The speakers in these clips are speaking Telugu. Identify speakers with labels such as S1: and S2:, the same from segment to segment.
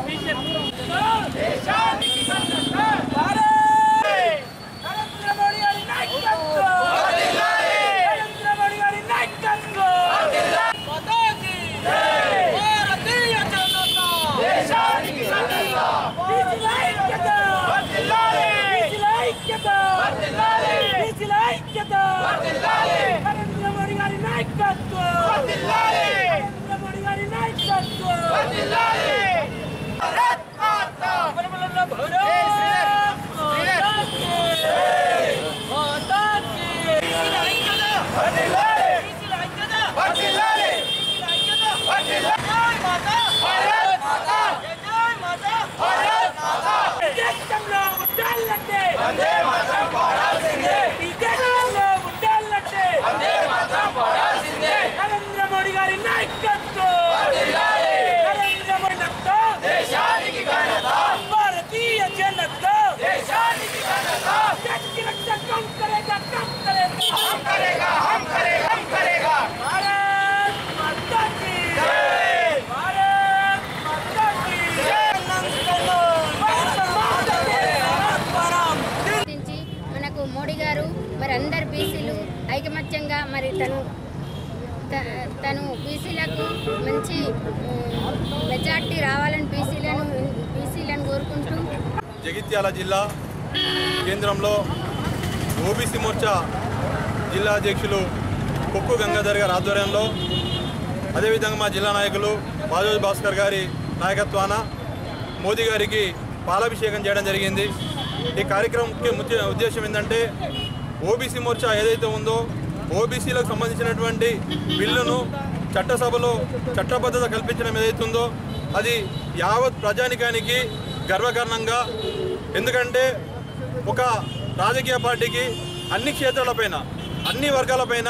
S1: నరేంద్ర మోడీ గారి నాయకత్వం నరేంద్ర మోడీ గారి నాయకత్వం మాతాకి భారతీయ జనతా దేశానికి సన్నద్ధ బీసీల ఐక్యత బీసీల ఐక్యత బీసీల ఐక్యత నరేంద్ర మోడీ గారి నాయకత్వం నరేంద్ర మోడీ గారి నాయకత్వం భారత్ మాతా బలబల భారత్ మాతాకి మాతాకి బీసీల ఐక్యత బీసీల ఐక్యత బీసీల ఐక్యత జై మాతా భారత్ మాతా జై మాతా భారత్ మాతా దేశంలో ఉండాలంటే వందే మాతరం పాడాల్సిందే ఈ దేశంలో ఉండాలంటే వందే మాతరం పాడాల్సిందే నరేంద్ర మోడీ గారి నాయకత్వం నరేంద్ర మోడీ నాయకత్వం దేశానికి ఘనత భారతీయ జనతా దేశానికి ఘనత వ్యక్తి రక్ష కం కరేగా కం కరేగా हम करेगा हम करेगा हम करेगा भारत माता की जय भारत माता की जय नंदनो भारत माता की परम
S2: గుర్తించి మనకు మోడీ గారు మరి అందరు బీసీలు ఐకమత్యంగా మరి తను త- తను బీసీలకు మంచి ఉమ్, మెజార్టీ రావాలని బీసీలను బీసీలను కోరుకుంటూ
S3: జగిత్యాల జిల్లా కేంద్రంలో ఓబీసీ మోర్చా జిల్లా అధ్యక్షులు కుక్కు గంగాధర్ గారి ఆధ్వర్యంలో అదేవిధంగా మా జిల్లా నాయకులు బాజోజి భాస్కర్ గారి నాయకత్వాన మోదీ గారికి పాలాభిషేకం చేయడం జరిగింది ఈ కార్యక్రమం ముఖ్య ముఖ్య ఉద్దేశం ఏంటంటే ఓబీసీ మోర్చా ఏదైతే ఉందో ఓబీసీలకు సంబంధించినటువంటి బిల్లును చట్టసభలో చట్టబద్ధత కల్పించడం ఏదైతే ఉందో అది యావత్ ప్రజానికానికి గర్వకారణంగా ఎందుకంటే ఒక రాజకీయ పార్టీకి అన్ని క్షేత్రాలపైన అన్ని వర్గాలపైన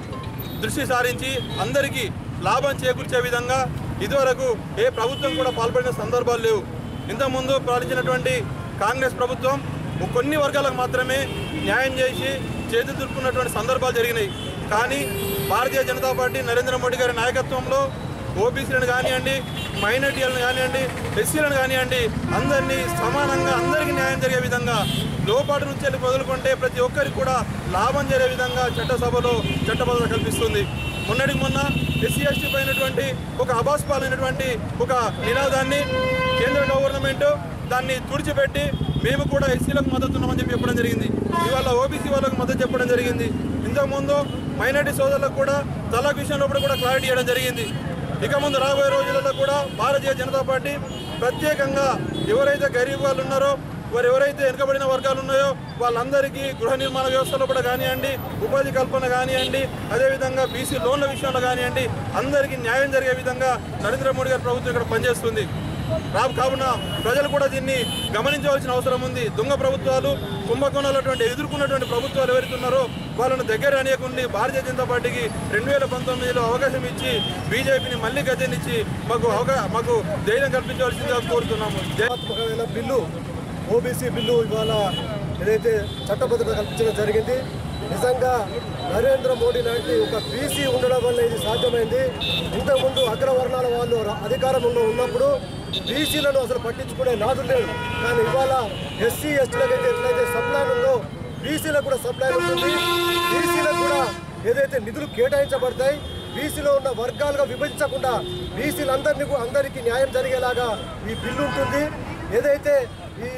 S3: దృష్టి సారించి అందరికీ లాభం చేకూర్చే విధంగా ఇదివరకు ఏ ప్రభుత్వం కూడా పాల్పడిన సందర్భాలు లేవు ఇంతకుముందు పాలించినటువంటి కాంగ్రెస్ ప్రభుత్వం కొన్ని వర్గాలకు మాత్రమే న్యాయం చేసి చేతి దులుపుకున్నటువంటి సందర్భాలు జరిగినాయి కానీ భారతీయ జనతా పార్టీ నరేంద్ర మోడీ గారి నాయకత్వంలో ఓబీసీలను కానివ్వండి మైనార్టీలను కానివ్వండి ఎస్సీలను కానివ్వండి అందరినీ సమానంగా అందరికీ న్యాయం జరిగే విధంగా లోపాటు నుంచి వెళ్ళి మొదలుకుంటే ప్రతి ఒక్కరికి కూడా లాభం జరిగే విధంగా చట్టసభలో చట్టబద్ధత కల్పిస్తుంది మొన్నటికి మొన్న ఎస్సీ ఎస్టీ పైనటువంటి ఒక అభాస్పాలైనటువంటి ఒక నినాదాన్ని కేంద్ర గవర్నమెంట్ దాన్ని తుడిచిపెట్టి మేము కూడా ఎస్సీలకు మద్దతు ఉన్నామని చెప్పి చెప్పడం జరిగింది ఇవాళ ఓబీసీ వాళ్ళకు మద్దతు చెప్పడం జరిగింది ఇంతకుముందు మైనార్టీ సోదరులకు కూడా తలాక్ విషయంలో కూడా క్లారిటీ ఇవ్వడం జరిగింది ఇక ముందు రాబోయే రోజులలో కూడా భారతీయ జనతా పార్టీ ప్రత్యేకంగా ఎవరైతే గరీబ్ వాళ్ళు ఉన్నారో వారు ఎవరైతే వెనుకబడిన వర్గాలు ఉన్నాయో వాళ్ళందరికీ గృహ నిర్మాణ వ్యవస్థలో కూడా కానివ్వండి ఉపాధి కల్పన కానివ్వండి అదేవిధంగా బీసీ లోన్ల విషయంలో కానివ్వండి అందరికీ న్యాయం జరిగే విధంగా నరేంద్ర మోడీ గారి ప్రభుత్వం ఇక్కడ పనిచేస్తుంది రాబు కావున ప్రజలు కూడా దీన్ని గమనించవలసిన అవసరం ఉంది దొంగ ప్రభుత్వాలు కుంభకోణాలటువంటి ఎదుర్కొన్నటువంటి ప్రభుత్వాలు ఎవరైతే ఉన్నారో వాళ్ళను దగ్గర అనేకుండి భారతీయ జనతా పార్టీకి రెండు వేల పంతొమ్మిదిలో అవకాశం ఇచ్చి బీజేపీని మళ్ళీ గద్దెనిచ్చి మాకు అవకా మాకు ధైర్యం కల్పించవలసిందిగా కోరుతున్నాము జై
S4: విధానమైన బిల్లు ఓబీసీ బిల్లు ఇవాళ ఏదైతే చట్టబద్ధత కల్పించడం జరిగింది నిజంగా నరేంద్ర మోడీ లాంటి ఒక బీసీ ఉండడం వల్ల ఇది సాధ్యమైంది ఇంతకుముందు అగ్రవర్ణాల వాళ్ళు రా- అధికారంలో ఉన్నప్పుడు బీసీలను అసలు పట్టించుకునే నాదులు లేడు కానీ ఇవాళ ఎస్సీ ఎస్టీలకు అయితే ఎట్లయితే సప్లైన్ ఉందో బీసీలకు కూడా సప్లైన్ ఉంటుంది బీసీలకు కూడా ఏదైతే నిధులు కేటాయించబడతాయి బీసీలో ఉన్న వర్గాలుగా విభజించకుండా బీసీలందరినీ కూ- అందరికీ న్యాయం జరిగేలాగా ఈ బిల్లు ఉంటుంది ఏదైతే ఈ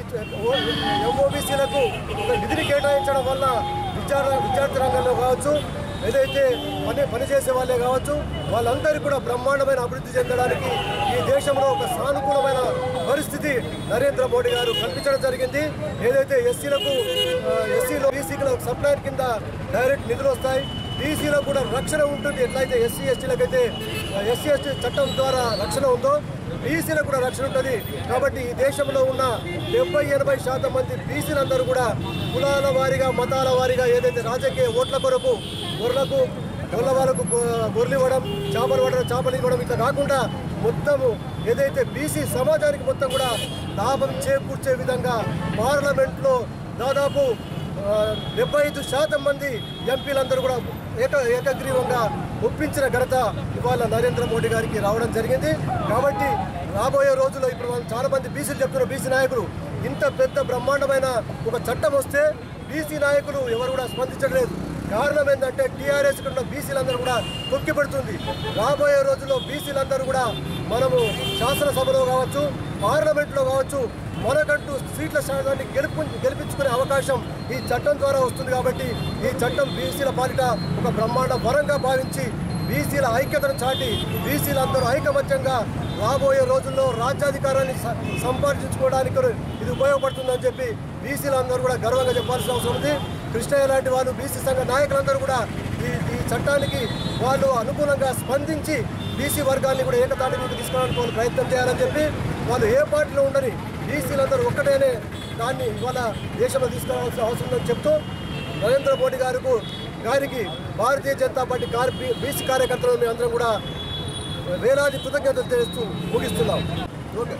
S4: ఎంఓబీసీలకు ఒక నిధిని కేటాయించడం వల్ల విద్యార్థి విద్యార్థి రంగంలో కావచ్చు ఏదైతే పని పనిచేసే వాళ్ళే కావచ్చు వాళ్ళందరికీ కూడా బ్రహ్మాండమైన అభివృద్ధి చెందడానికి ఈ దేశంలో ఒక సానుకూలమైన పరిస్థితి నరేంద్ర మోడీ గారు కల్పించడం జరిగింది ఏదైతే ఎస్సీలకు ఎస్సీలో బీసీలకు సప్లైర్ కింద డైరెక్ట్ నిధులు వస్తాయి బీసీలో కూడా రక్షణ ఉంటుంది ఎట్లయితే ఎస్సీ ఎస్టీలకు అయితే ఎస్సీ ఎస్టీ చట్టం ద్వారా రక్షణ ఉందో బీసీలకు కూడా రక్షణ ఉంటుంది కాబట్టి ఈ దేశంలో ఉన్న డెబ్బై ఎనభై శాతం మంది బీసీలందరూ కూడా కులాల వారీగా మతాల వారీగా ఏదైతే రాజకీయ ఓట్ల కొరకు గొర్రెలకు గొర్రెల వాళ్ళకు గొ- గొర్రెలు ఇవ్వడం చేపలు ఇవ్వడం చేపలు ఇవ్వడం ఇట్లా కాకుండా మొత్తము ఏదైతే బీసీ సమాజానికి మొత్తం కూడా లాభం చేకూర్చే విధంగా పార్లమెంట్లో దాదాపు ఆ, డెబ్బై ఐదు శాతం మంది ఎంపీలందరూ కూడా ఏక ఏకగ్రీవంగా ఒప్పించిన ఘనత ఇవాళ నరేంద్ర మోడీ గారికి రావడం జరిగింది కాబట్టి రాబోయే రోజుల్లో ఇప్పుడు మనం చాలా మంది బీసీలు చెప్తున్నారు బీసీ నాయకులు ఇంత పెద్ద బ్రహ్మాండమైన ఒక చట్టం వస్తే బీసీ నాయకులు ఎవరు కూడా స్పందించట్లేదు కారణం ఏంటంటే టీఆర్ఎస్ ఉన్న బీసీలందరూ కూడా తొక్కి పెడుతుంది రాబోయే రోజుల్లో బీసీలందరూ కూడా మనము శాసనసభలో కావచ్చు పార్లమెంట్లో కావచ్చు మనకంటూ సీట్ల శాతాన్ని గెలుపు గెలిపించుకునే అవకాశం ఈ చట్టం ద్వారా వస్తుంది కాబట్టి ఈ చట్టం బీసీల పాలిట ఒక బ్రహ్మాండ వరంగా భావించి బీసీల ఐక్యతను చాటి బీసీలందరూ ఐకమత్యంగా రాబోయే రోజుల్లో రాజ్యాధికారాన్ని స- సంపాదించుకోవడానికి ఇది ఉపయోగపడుతుందని చెప్పి బీసీలందరూ కూడా గర్వంగా చెప్పాల్సిన అవసరం ఉంది కృష్ణయ్య లాంటి వాళ్ళు బీసీ సంఘ నాయకులందరూ కూడా ఈ ఈ చట్టానికి వాళ్ళు అనుకూలంగా స్పందించి బీసీ వర్గాన్ని కూడా ఏకతాటి మీద తీసుకురావడానికి వాళ్ళు ప్రయత్నం చేయాలని చెప్పి వాళ్ళు ఏ పార్టీలో ఉండని బీసీలందరూ ఒక్కటేనే దాన్ని ఇవాళ దేశంలో తీసుకురావాల్సిన అవసరం ఉందని చెప్తూ నరేంద్ర మోడీ గారికి గారికి భారతీయ జనతా పార్టీ కార్ బీసీ కార్యకర్తలు మేము అందరం కూడా వేలాది కృతజ్ఞతలు తెలుస్తూ ముగిస్తున్నాం ఓకే